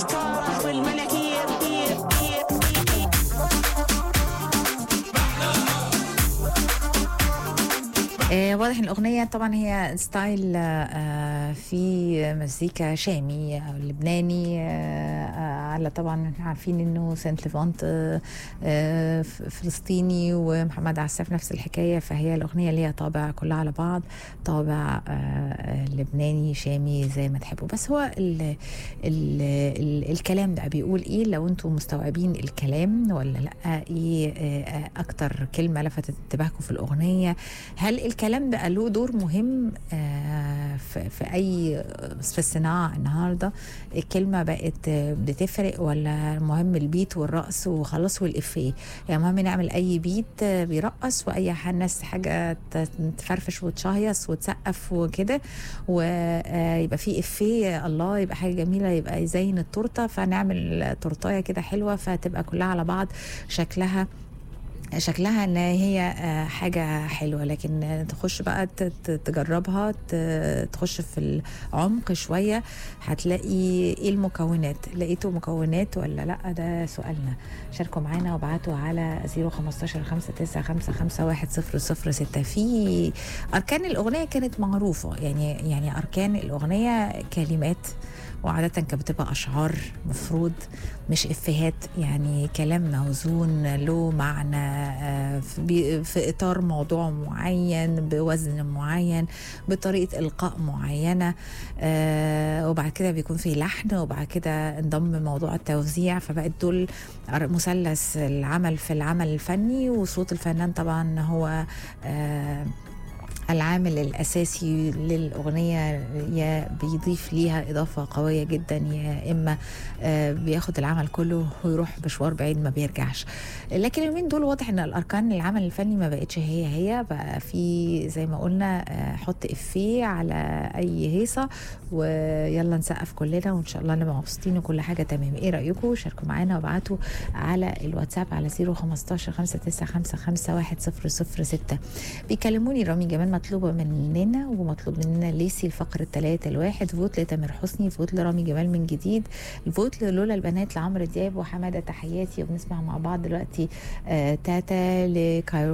الستار والمناكير كير كير كير آه، واضح ان الاغنيه طبعا هي ستايل آه، في مزيكا شامي او لبناني آه، آه، على طبعا احنا عارفين انه سانت ليفانت آه، آه، ف- فلسطيني ومحمد عساف نفس الحكايه فهي الاغنيه ليها طابع كلها على بعض طابع آه، آه، لبناني شامي زي ما تحبوا بس هو ال ال ال الكلام ده بيقول ايه لو انتم مستوعبين الكلام ولا لا ايه آه، اكتر كلمه لفتت انتباهكم في الاغنيه هل الكلام ده له دور مهم آه، في في اي في الصناعه النهارده الكلمه بقت آه، بتفرق ولا مهم البيت والرقص وخلاص والافيه يعني مهم نعمل اي بيت آه، بيرقص واي ح- ناس حاجه ت- تفرفش وتشهيص وتسقف وكده ويبقى في افيه الله يبقى حاجه جميله يبقى يزين التورته فنعمل تورتايه كده حلوه فتبقى كلها على بعض شكلها شكلها ان هي آه، حاجه حلوه لكن آه، تخش بقى ت- ت- تجربها ت- تخش في العمق شويه هتلاقي ايه المكونات لقيتوا مكونات ولا لا ده سؤالنا شاركوا معانا وابعتوا على 015 59551 006 في اركان الاغنيه كانت معروفه يعني يعني اركان الاغنيه كلمات وعادة كانت بتبقى أشعار مفروض مش إفيهات يعني كلام موزون له معنى آه، في بي- في إطار موضوع معين بوزن معين بطريقة إلقاء معينة آه، وبعد كده بيكون في لحن وبعد كده انضم موضوع التوزيع فبقت دول مثلث العمل في العمل الفني وصوت الفنان طبعا هو آه العامل الاساسي للاغنيه يا بيضيف ليها اضافه قويه جدا يا اما آه، بياخد العمل كله ويروح مشوار بعيد ما بيرجعش لكن اليومين دول واضح ان الاركان العمل الفني ما بقتش هي هي بقى في زي ما قلنا آه، حط افيه على اي هيصه ويلا نسقف كلنا وان شاء الله نبقى مبسوطين وكل حاجه تمام ايه رايكم شاركوا معانا وابعتوا على الواتساب على 015 59551 006 بيكلموني رامي جمال مطلوبه مننا ومطلوب مننا ليسي الفقر الثلاثة الواحد فوت لتامر حسني فوت لرامي جمال من جديد الفوت لولا البنات لعمرو دياب وحماده تحياتي وبنسمع مع بعض دلوقتي آه تاتا لكايرو